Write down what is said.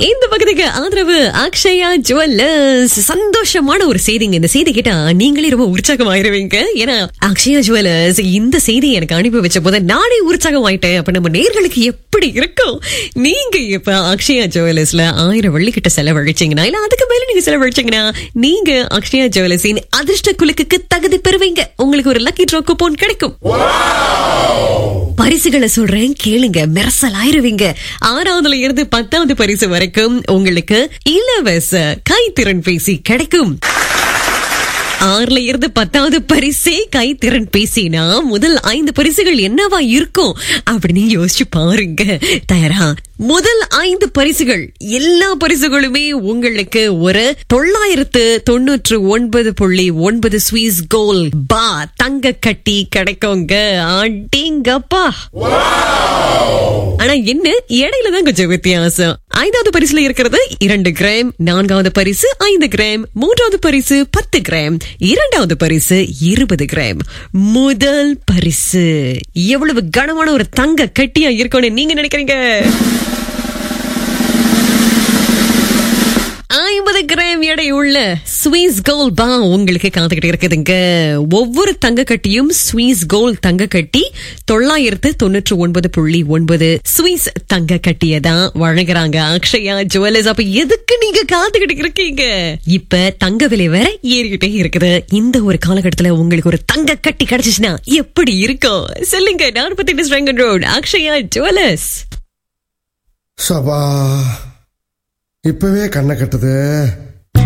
இந்த பக்கத்துக்கு ஆதரவு அக்ஷயா ஜுவல்லர்ஸ் சந்தோஷமான ஒரு செய்திங்க இந்த செய்தி கேட்டா நீங்களே ரொம்ப உற்சாகமாயிருவீங்க ஏன்னா அக்ஷயா ஜுவல்லர்ஸ் இந்த செய்தி எனக்கு அனுப்பி வச்ச போது நானே உற்சாகம் ஆயிட்டேன் அப்ப நம்ம நேர்களுக்கு எப்படி இருக்கும் நீங்க இப்ப அக்ஷயா ஜுவல்லர்ஸ்ல ஆயிரம் வெள்ளி கிட்ட செலவழிச்சீங்கன்னா இல்ல அதுக்கு மேல நீங்க செலவழிச்சீங்கன்னா நீங்க அக்ஷயா ஜுவல்லர்ஸின் அதிர்ஷ்ட குலுக்குக்கு தகுதி பெறுவீங்க உங்களுக்கு ஒரு லக்கி ட்ரோ கூப்பன் கிடைக்கும் பரிசுகளை சொல்றேன் கேளுங்க மெரசல் ஆயிருவீங்க ஆறாவதுல இருந்து பத்தாவது பரிசு வரைக்கும் உங்களுக்கு இலவச கைத்திறன் பேசி கிடைக்கும் ஆறுல இருந்து பத்தாவது பரிசே கைத்திறன் பேசினா முதல் ஐந்து பரிசுகள் என்னவா இருக்கும் அப்படின்னு யோசிச்சு பாருங்க தயாரா முதல் ஐந்து பரிசுகள் எல்லா பரிசுகளுமே உங்களுக்கு ஒரு தொள்ளாயிரத்து தொண்ணூற்று ஒன்பது புள்ளி ஒன்பது ஸ்வீஸ் கோல் பா தங்க கட்டி கிடைக்குங்க ஆண்டிங்கப்பா ஆனா என்ன இடையில தான் கொஞ்சம் வித்தியாசம் ஐந்தாவது பரிசுல இருக்கிறது இரண்டு கிராம் நான்காவது பரிசு ஐந்து கிராம் மூன்றாவது பரிசு பத்து கிராம் இரண்டாவது பரிசு இருபது கிராம் முதல் பரிசு எவ்வளவு கனமான ஒரு தங்க கட்டியா இருக்கும்னு நீங்க நினைக்கிறீங்க ஐம்பது கிராம் எடை உள்ள ஸ்வீஸ் கோல் பா உங்களுக்கு காத்துக்கிட்டு இருக்குதுங்க ஒவ்வொரு தங்க கட்டியும் ஸ்வீஸ் கோல் தங்க கட்டி தொள்ளாயிரத்து தொண்ணூற்று ஒன்பது புள்ளி ஒன்பது ஸ்வீஸ் தங்க கட்டியை தான் வழங்குறாங்க அக்ஷயா ஜுவல்லர்ஸ் அப்ப எதுக்கு நீங்க காத்துக்கிட்டு இருக்கீங்க இப்ப தங்க விலை வேற ஏறிக்கிட்டே இருக்குது இந்த ஒரு காலகட்டத்துல உங்களுக்கு ஒரு தங்க கட்டி கிடைச்சிச்சுன்னா எப்படி இருக்கும் சொல்லுங்க நாற்பத்தி எட்டு ஸ்ட்ரெங்கன் ரோட் அக்ஷயா ஜுவல்லர்ஸ் சபா இப்பவே கண்ணை கட்டுது